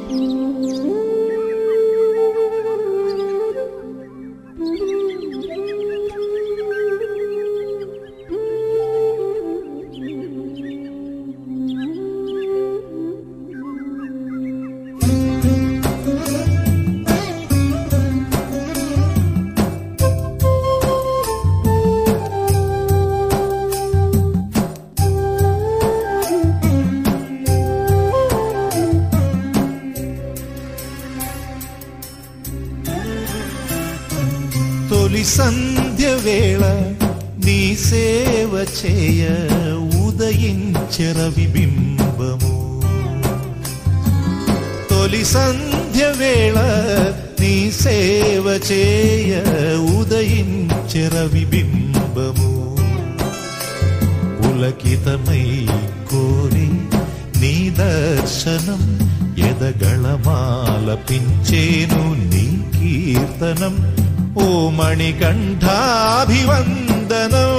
తొలి సంధ్య వేళ నీ సేవ చేయ ఉదయించర విబింబము తొలి సంధ్య వేళ నీ సేవ చేయ ఉదయించర విబింబము పులకితమై కోరి నీ దర్శనం ఎదగళమాలపించేను నీ కీర్తనం ఓ మణికంఠాభివందనం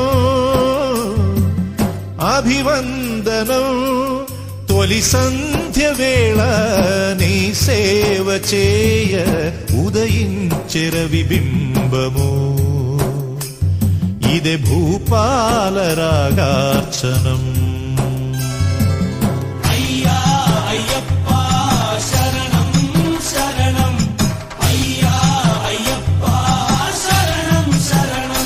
అభివందనం తొలి సంధ్య వేళ నీ సేవ చేయ ఉదయించెర విబింబము ఇదే భూపాల రాగార్చనం అయ్యా అయ్యప్ప శరణం శరణం అయ్యా అయ్యప్ప శరణం శరణం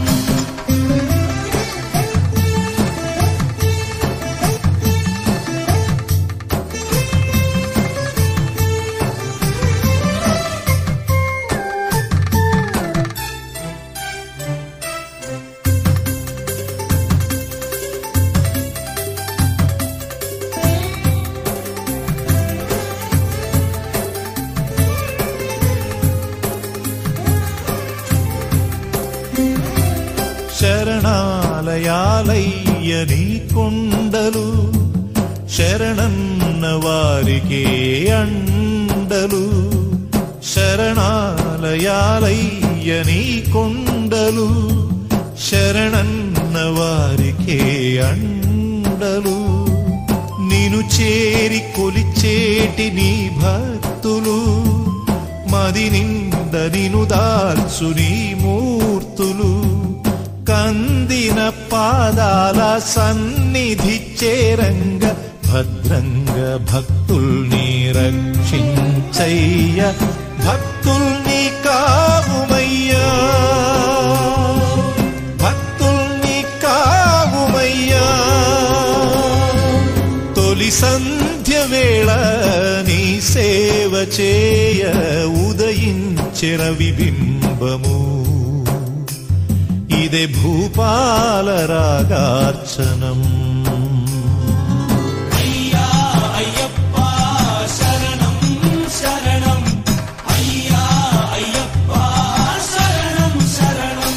శరణాలయాలయ్య నీ కొండలు శరణన్న వారికే అండలు శరణాలయాలయ్య నీ కొండలు శరణన్న వారికే అండలు నిను చేరి కొలిచేటి నీ భక్తులు మది నింద నిను దాల్చు నీ మూర్తులు కందిన పాదాల సన్నిధి చేరంగ భద్రంగ భక్తుల్ని రక్షించయ్య భక్తుల్ని కావుమయ్యా భక్తుల్ని కావుమయ్యా తొలి సంధ్య వేళ నీ సేవ చేయ ఉదయించెర విబింబము ఇదే భూపాల రాగార్చనం అయ్యా అయ్యప్ప శరణం శరణం అయ్యా అయ్యప్ప శరణం శరణం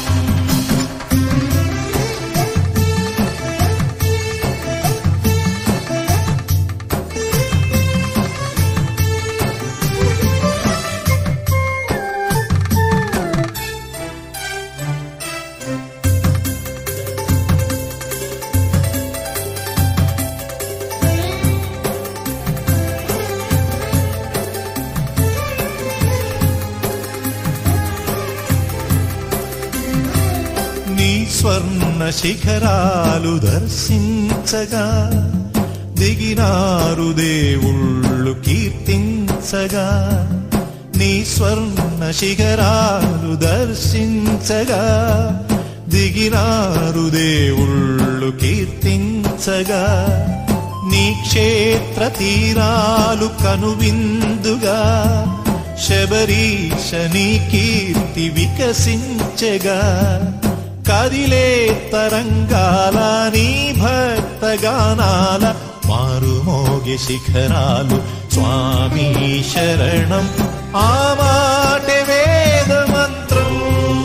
నీ స్వర్ణ శిఖరాలు దర్శించగా దిగినారు దేవుళ్ళు కీర్తించగా నీ స్వర్ణ శిఖరాలు దర్శించగా దిగినారు దేవుళ్ళు కీర్తించగా నీ క్షేత్ర తీరాలు కనువిందుగా శబరీష నీ కీర్తి వికసించగా కదిలే తరంగాల నీ భక్తగానాల మారుమోగి శిఖరాలు స్వామి శరణం ఆ మాటే వేద మంత్రం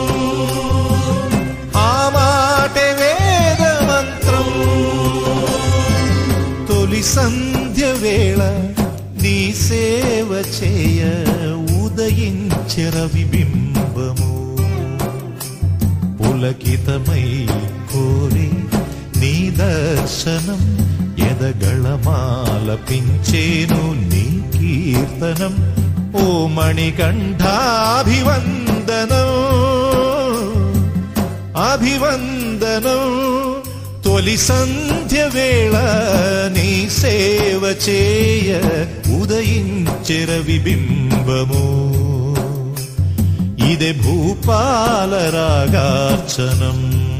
ఆ మాటే వేద మంత్రం తొలి సంధ్య వేళ నీ సేవ చేయ ఉదయించెర విబింబము పులకితమై కోరి నీ దర్శనం ఎద నాదగళమాలపించేను నీ కీర్తనం ఓ మణికంఠాభివందనం అభివందనం తొలి సంధ్య వేళ నీ సేవ చేయ ఉదయించెర విబింబము ఇదే భూపాల రాగార్చనం